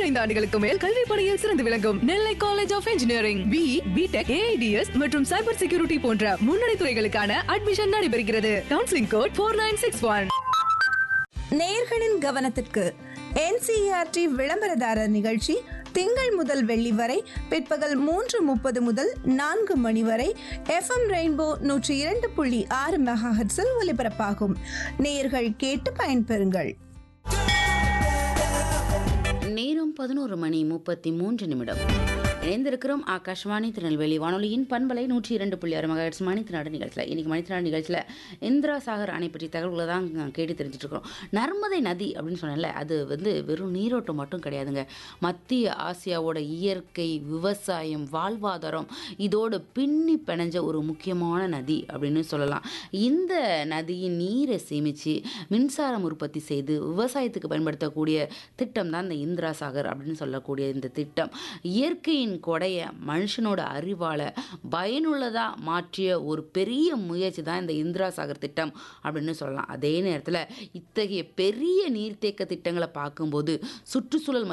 பதினைந்து ஆண்டுகளுக்கு மேல் கல்வி பணியில் சிறந்து விளங்கும் Nellai college of engineering B BTech AIDS மற்றும் சைபர் செக்யூரிட்டி போன்ற முன்னணி துறைகளுக்கான அட்மிஷன் நடைபெறுகிறது counselling code four nine six one நேர்களின் கவனத்திற்கு என்சிஆர்டி விளம்பரதாரர் நிகழ்ச்சி திங்கள் முதல் வெள்ளி வரை பிற்பகல் மூன்று முப்பது முதல் நான்கு மணி வரை எஃப்எம் ரெயின்போ நூற்றி இரண்டு புள்ளி ஆறு மெகாஹெட்ஸில் ஒலிபரப்பாகும் நேயர்கள் கேட்டு பயன்பெறுங்கள் நேரம் பதினோரு மணி முப்பத்தி மூன்று நிமிடம் இணைந்திருக்கிறோம் ஆகாஷ்வாணி திருநெல்வேலி வானொலியின் பண்பலை நூற்றி இரண்டு புள்ளி ஆறு மகாட்ஸ் மணித்தினாடு நிகழ்ச்சியில் இன்றைக்கி மணித்தினாடு நிகழ்ச்சியில் இந்திரா சாகர் அணை பற்றி தகவல்களை தான் நான் கேட்டு தெரிஞ்சுட்டு இருக்கிறோம் நர்மதை நதி அப்படின்னு சொன்னேன்ல அது வந்து வெறும் நீரோட்டம் மட்டும் கிடையாதுங்க மத்திய ஆசியாவோட இயற்கை விவசாயம் வாழ்வாதாரம் இதோடு பின்னி பிணைஞ்ச ஒரு முக்கியமான நதி அப்படின்னு சொல்லலாம் இந்த நதியின் நீரை சேமித்து மின்சாரம் உற்பத்தி செய்து விவசாயத்துக்கு பயன்படுத்தக்கூடிய திட்டம் தான் இந்த இந்திரா சாகர் அப்படின்னு சொல்லக்கூடிய இந்த திட்டம் இயற்கையின் கொடைய மனுஷனோட அறிவால் பயனுள்ளதாக மாற்றிய ஒரு பெரிய முயற்சி தான் இந்த இந்திரா சாகர் திட்டம் அப்படின்னு சொல்லலாம் அதே நேரத்தில் இத்தகைய பெரிய நீர்த்தேக்க திட்டங்களை பார்க்கும்போது சுற்றுச்சூழல்